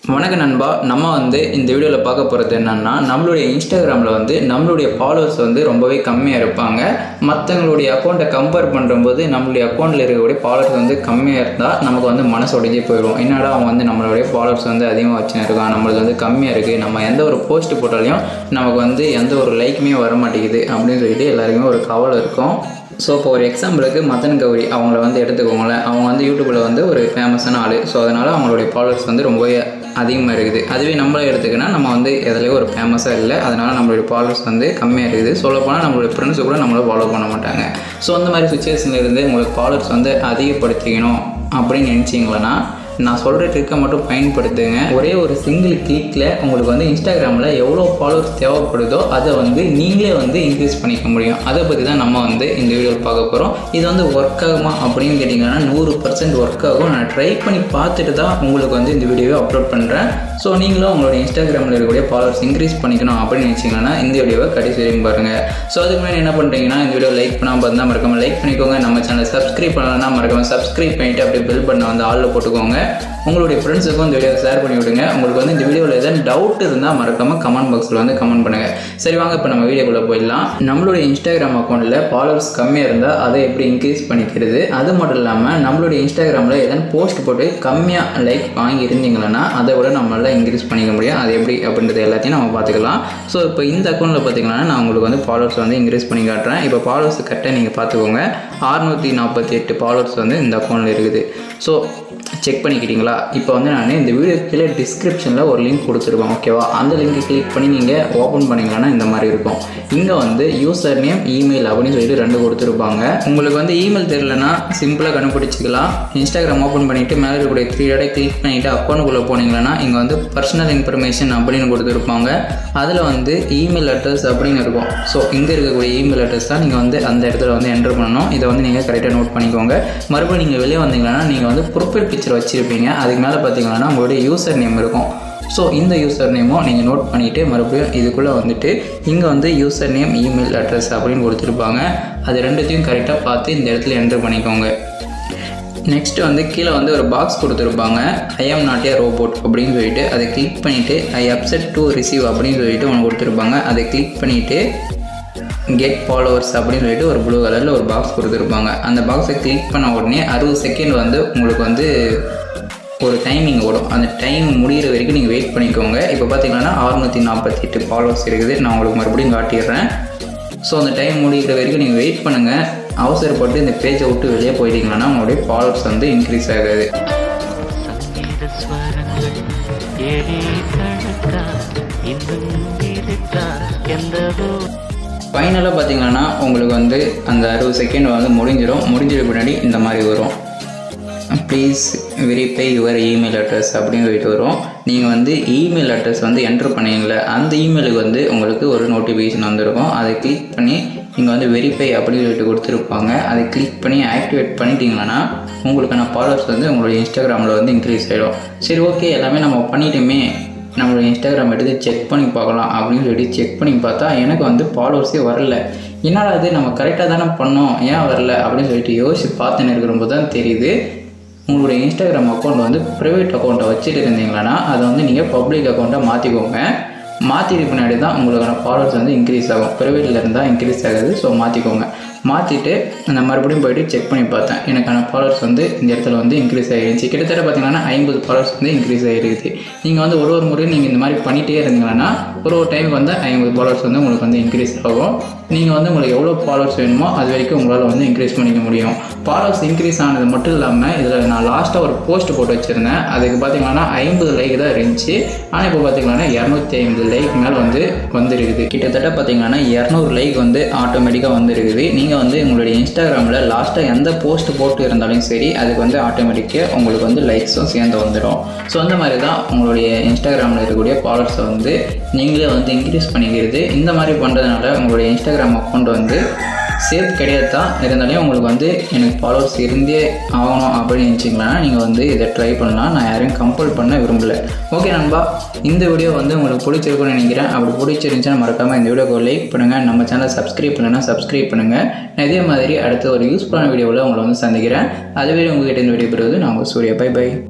வணக்கம் நண்பா நம்ம வந்து இந்த வீடியோவில் பார்க்க போகிறது என்னன்னா நம்மளுடைய இன்ஸ்டாகிராமில் வந்து நம்மளுடைய ஃபாலோவர்ஸ் வந்து ரொம்பவே கம்மியாக இருப்பாங்க மற்றவங்களுடைய அக்கௌண்ட்டை கம்பேர் பண்ணும்போது நம்மளுடைய அக்கௌண்ட்டில் இருக்கக்கூடிய ஃபாலோவர்ஸ் வந்து கம்மியாக இருந்தால் நமக்கு வந்து மனசு உடைஞ்சே போயிடும் என்னடா அவன் வந்து நம்மளுடைய ஃபாலோவர்ஸ் வந்து அதிகமாக வச்சுன்னு இருக்கான் நம்மளுக்கு வந்து கம்மியாக இருக்குது நம்ம எந்த ஒரு போஸ்ட் போட்டாலையும் நமக்கு வந்து எந்த ஒரு லைக்குமே வர மாட்டேங்குது அப்படின்னு சொல்லிட்டு எல்லாருக்குமே ஒரு கவலை இருக்கும் ஸோ இப்போ ஒரு எக்ஸாம்பிளுக்கு மதன் கௌரி அவங்கள வந்து எடுத்துக்கோங்களேன் அவங்க வந்து யூடியூப்பில் வந்து ஒரு ஃபேமஸான ஆள் ஸோ அதனால் அவங்களுடைய ஃபாலோவர்ஸ் வந்து ரொம்பவே அதிகமாக இருக்குது அதுவே நம்மளை எடுத்துக்கினா நம்ம வந்து எதுலேயும் ஒரு ஃபேமஸாக இல்லை அதனால் நம்மளுடைய ஃபாலோவர்ஸ் வந்து கம்மியாக இருக்குது சொல்லப்போனால் நம்மளுடைய ஃப்ரெண்ட்ஸு கூட நம்மளை ஃபாலோ பண்ண மாட்டாங்க ஸோ அந்த மாதிரி சுச்சுவேஷனில் இருந்து உங்களுக்கு ஃபாலோவர்ஸ் வந்து அதிகப்படுத்திக்கணும் அப்படின்னு நினச்சிங்களன்னா நான் சொல்கிற ட்ரிக்கை மட்டும் பயன்படுத்துங்க ஒரே ஒரு சிங்கிள் கிளிக்கில் உங்களுக்கு வந்து இன்ஸ்டாகிராமில் எவ்வளோ ஃபாலோவர்ஸ் தேவைப்படுதோ அதை வந்து நீங்களே வந்து இன்க்ரீஸ் பண்ணிக்க முடியும் அதை பற்றி தான் நம்ம வந்து இந்த வீடியோவில் பார்க்க போகிறோம் இது வந்து ஒர்க் ஆகுமா அப்படின்னு கேட்டிங்கன்னா நூறு பர்சன்ட் ஒர்க் ஆகும் நான் ட்ரை பண்ணி பார்த்துட்டு தான் உங்களுக்கு வந்து இந்த வீடியோவை அப்லோட் பண்ணுறேன் ஸோ நீங்களும் உங்களோட இன்ஸ்டாகிராமில் இருக்கக்கூடிய ஃபாலோவர்ஸ் இன்க்ரீஸ் பண்ணிக்கணும் அப்படின்னு நினச்சிங்கன்னா இந்த வீடியோவை கடைசி வரையும் பாருங்கள் ஸோ அதுக்கு முன்னாடி என்ன பண்ணுறீங்கன்னா இந்த வீடியோ லைக் பண்ணாமல் பார்த்தா மறக்காம லைக் பண்ணிக்கோங்க நம்ம சேனலை சப்ஸ்கிரைப் பண்ணலன்னா மறக்காம சப்ஸ்கிரைப் பண்ணிவிட்டு அப்படியே பெல் பண்ண வந்து ஆளில் போட்டுக்கோங்க உங்களுடைய ஃப்ரெண்ட்ஸுக்கும் இந்த வீடியோ ஷேர் பண்ணி விடுங்க உங்களுக்கு வந்து இந்த வீடியோவில் எதாவது டவுட் இருந்தால் மறக்காமல் கமெண்ட் பாக்ஸில் வந்து கமெண்ட் பண்ணுங்கள் சரி வாங்க இப்போ நம்ம வீடியோக்குள்ளே போயிடலாம் நம்மளுடைய இன்ஸ்டாகிராம் அக்கௌண்ட்டில் ஃபாலோவர்ஸ் கம்மியாக இருந்தால் அதை எப்படி இன்க்ரீஸ் பண்ணிக்கிறது அது மட்டும் இல்லாமல் நம்மளுடைய இன்ஸ்டாகிராமில் எதாவது போஸ்ட் போட்டு கம்மியாக லைக் வாங்கி இருந்தீங்கன்னா அதை விட நம்மளால் இன்க்ரீஸ் பண்ணிக்க முடியும் அது எப்படி அப்படின்றது எல்லாத்தையும் நம்ம பார்த்துக்கலாம் ஸோ இப்போ இந்த அக்கௌண்ட்டில் பார்த்தீங்கன்னா நான் உங்களுக்கு வந்து ஃபாலோவர்ஸ் வந்து இன்க்ரீஸ் பண்ணி காட்டுறேன் இப்போ ஃபாலோவர்ஸ் கரெக்டாக நீங்கள் பார்த்துக்கோங்க அறுநூற்றி நாற்பத்தி எட்டு ஃபாலோவர்ஸ் வந்து இந்த அக்கௌண்ட்டில் இருக்குது ஸோ செக் பண்ணிக்கிட்டீங்களா இப்போ வந்து நான் இந்த வீடியோ கீழே டிஸ்கிரிப்ஷனில் ஒரு லிங்க் கொடுத்துருக்கோம் ஓகேவா அந்த லிங்க்கை கிளிக் பண்ணி நீங்கள் ஓப்பன் பண்ணிங்கன்னா இந்த மாதிரி இருக்கும் இங்கே வந்து யூசர் நேம் இமெயில் அப்படின்னு சொல்லிட்டு ரெண்டு கொடுத்துருப்பாங்க உங்களுக்கு வந்து இமெயில் தெரியலனா சிம்பிளாக கண்டுபிடிச்சிக்கலாம் இன்ஸ்டாகிராம் ஓப்பன் பண்ணிவிட்டு மேலே இருக்கக்கூடிய த்ரீ டேட்டை கிளிக் பண்ணிவிட்டு அக்கௌண்ட்டுக்குள்ளே போனீங்கன்னா இங்கே வந்து பர்சனல் இன்ஃபர்மேஷன் அப்படின்னு கொடுத்துருப்பாங்க அதில் வந்து இமெயில் அட்ரஸ் அப்படின்னு இருக்கும் ஸோ இங்கே இருக்கக்கூடிய இமெயில் அட்ரஸ் தான் நீங்கள் வந்து அந்த இடத்துல வந்து என்டர் பண்ணணும் இதை வந்து நீங்கள் கரெக்டாக நோட் பண்ணிக்கோங்க மறுபடியும் நீங்கள் வெளியே வந்தீங்கன்னா நீங்கள் வந்து ப்ரொஃபைல் பிக்சர் வச்சுருப்பீங்க அதுக்கு மேலே பார்த்தீங்கன்னா உங்களுடைய யூசர் நேம் இருக்கும் ஸோ இந்த யூசர் நேமும் நீங்கள் நோட் பண்ணிவிட்டு மறுபடியும் இதுக்குள்ளே வந்துட்டு இங்கே வந்து யூசர் நேம் இமெயில் அட்ரஸ் அப்படின்னு கொடுத்துருப்பாங்க அது ரெண்டுத்தையும் கரெக்டாக பார்த்து இந்த இடத்துல என்டர் பண்ணிக்கோங்க நெக்ஸ்ட் வந்து கீழே வந்து ஒரு பாக்ஸ் கொடுத்துருப்பாங்க ஐ ஆம் நாட் ஏ ரோபோட் அப்படின்னு சொல்லிட்டு அதை கிளிக் பண்ணிவிட்டு ஐ அப்செட் டு ரிசீவ் அப்படின்னு சொல்லிட்டு ஒன்று கொடுத்துருப்பாங்க அதை கிளிக் பண்ணிவிட்டு கெட் ஃபாலோவர்ஸ் அப்படின்னு சொல்லிட்டு ஒரு ப்ளூ கலரில் ஒரு பாக்ஸ் கொடுத்துருப்பாங்க அந்த பாக்ஸை கிளிக் பண்ண உடனே அறுபது செகண்ட் வந்து உங்களுக்கு வந்து ஒரு டைமிங் ஓடும் அந்த டைம் முடிகிற வரைக்கும் நீங்கள் வெயிட் பண்ணிக்கோங்க இப்போ பார்த்தீங்கன்னா அறுநூற்றி நாற்பத்தி எட்டு ஃபாலோவர்ஸ் இருக்குது நான் உங்களுக்கு மறுபடியும் காட்டிடுறேன் ஸோ அந்த டைம் முடிகிற வரைக்கும் நீங்கள் வெயிட் பண்ணுங்கள் அவசரப்பட்டு இந்த பேஜை விட்டு வெளியே போயிட்டீங்கன்னா உங்களுடைய ஃபாலோவர்ஸ் வந்து இன்க்ரீஸ் ஆகாது சங்கீத ஸ்வரங்கள் ஏழே கணக்கா இன்னும் இருக்கா எந்தவோ ஃபைனலாக பார்த்தீங்கன்னா உங்களுக்கு வந்து அந்த அறுபது செகண்ட் வந்து முடிஞ்சிடும் முடிஞ்சது பின்னாடி இந்த மாதிரி வரும் please verify your email address அப்படின்னு சொல்லிட்டு வரும் நீங்கள் வந்து இமெயில் அட்ரஸ் வந்து என்ட்ரு பண்ணீங்களே அந்த இமெயிலுக்கு வந்து உங்களுக்கு ஒரு நோட்டிஃபிகேஷன் வந்திருக்கும் அதை கிளிக் பண்ணி நீங்கள் வந்து வெரிஃபை அப்படின்னு சொல்லிட்டு கொடுத்துருப்பாங்க அதை கிளிக் பண்ணி ஆக்டிவேட் பண்ணிட்டீங்கன்னா உங்களுக்கான ஃபாலோவர்ஸ் வந்து உங்களுடைய இன்ஸ்டாகிராமில் வந்து இன்க்ரீஸ் ஆகிடும் சரி ஓகே எல்லாமே நம்ம பண்ணிட்டோமே நம்மளோட இன்ஸ்டாகிராம் எடுத்து செக் பண்ணி பார்க்கலாம் அப்படின்னு சொல்லி செக் பண்ணி பார்த்தா எனக்கு வந்து ஃபாலோவர்ஸே வரல என்னடா அது நம்ம கரெக்டாக தானே பண்ணோம் ஏன் வரல அப்படின்னு சொல்லிட்டு யோசிச்சு பார்த்துன்னு இருக்கிறபோது தான் தெரியுது உங்களுடைய இன்ஸ்டாகிராம் அக்கௌண்ட் வந்து ப்ரைவேட் அக்கௌண்ட்டை வச்சுட்டு இருந்தீங்கன்னா அதை வந்து நீங்கள் பப்ளிக் அக்கௌண்ட்டாக மாற்றிக்கோங்க மாற்றிட்டு பின்னாடி தான் உங்களுக்கான ஃபாலோவர்ஸ் வந்து இன்க்ரீஸ் ஆகும் ப்ரைவேட்டில் இருந்தால் இன்க்ரீஸ் ஆகுது ஸோ மாற்றிக்கோங்க மாற்றிட்டு நான் மறுபடியும் போயிட்டு செக் பண்ணி பார்த்தேன் எனக்கான ஃபாலோவர்ஸ் வந்து இந்த இடத்துல வந்து இன்க்ரீஸ் ஆகிருந்துச்சு கிட்டத்தட்ட பார்த்தீங்கன்னா ஐம்பது ஃபாலோவர்ஸ் வந்து இன்க்ரீஸ் ஆகிருக்குது நீங்கள் வந்து ஒரு ஒரு முறையும் நீங்கள் இந்த மாதிரி பண்ணிகிட்டே இருந்தீங்கன்னா ஒரு ஒரு டைம் வந்து ஐம்பது ஃபாலோவர்ஸ் வந்து உங்களுக்கு வந்து இன்க்ரீஸ் ஆகும் நீங்கள் வந்து உங்களுக்கு எவ்வளோ ஃபாலோவர்ஸ் வேணுமோ அது வரைக்கும் உங்களால் வந்து இன்க்ரீஸ் பண்ணிக்க முடியும் ஃபாலோவர்ஸ் இன்க்ரீஸ் ஆனது மட்டும் இல்லாமல் இதில் நான் லாஸ்ட்டாக ஒரு போஸ்ட் போட்டு வச்சுருந்தேன் அதுக்கு பார்த்தீங்கன்னா ஐம்பது லைக் தான் இருந்துச்சு ஆனால் இப்போ பார்த்தீங்கன்னா இரநூத்தி ஐம்பது லைக் மேலே வந்து வந்துருக்குது கிட்டத்தட்ட பார்த்தீங்கன்னா இரநூறு லைக் வந்து ஆட்டோமேட்டிக்காக வந்துருக்குது நீங்கள் வந்து உங்களுடைய இன்ஸ்டாகிராமில் லாஸ்ட்டாக எந்த போஸ்ட் போட்டு இருந்தாலும் சரி அதுக்கு வந்து ஆட்டோமேட்டிக்காக உங்களுக்கு வந்து லைக்ஸும் சேர்ந்து வந்துடும் ஸோ அந்த மாதிரி தான் உங்களுடைய இன்ஸ்டாகிராமில் இருக்கக்கூடிய ஃபாலோவர்ஸை வந்து நீங்களே வந்து இன்க்ரீஸ் பண்ணிக்கிறது இந்த மாதிரி பண்ணுறதுனால உங்களுடைய இன்ஸ்டாகிராம் அக்கௌண்ட் வந்து சேஃப் கிடையாது தான் இருந்தாலும் உங்களுக்கு வந்து எனக்கு ஃபாலோவர்ஸ் இருந்தே ஆகணும் அப்படின்னு நினச்சிங்களா நீங்கள் வந்து இதை ட்ரை பண்ணலாம் நான் யாரையும் கம்பல் பண்ண விரும்பல ஓகே நண்பா இந்த வீடியோ வந்து உங்களுக்கு பிடிச்சிருக்கும்னு நினைக்கிறேன் அப்படி பிடிச்சிருந்துச்சுன்னா மறக்காமல் இந்த வீடியோக்கு லைக் பண்ணுங்கள் நம்ம சேனல் சப்ஸ்கிரைப் பண்ணுன்னா சப்ஸ்கிரைப் பண்ணுங்கள் நான் இதே மாதிரி அடுத்த ஒரு யூஸ்ஃபுல்லான வீடியோவில் உங்களை வந்து சந்திக்கிறேன் அதுவே உங்ககிட்ட இந்த வீடியோ பெறுவது நான் உங்கள் சூர்யா பை பை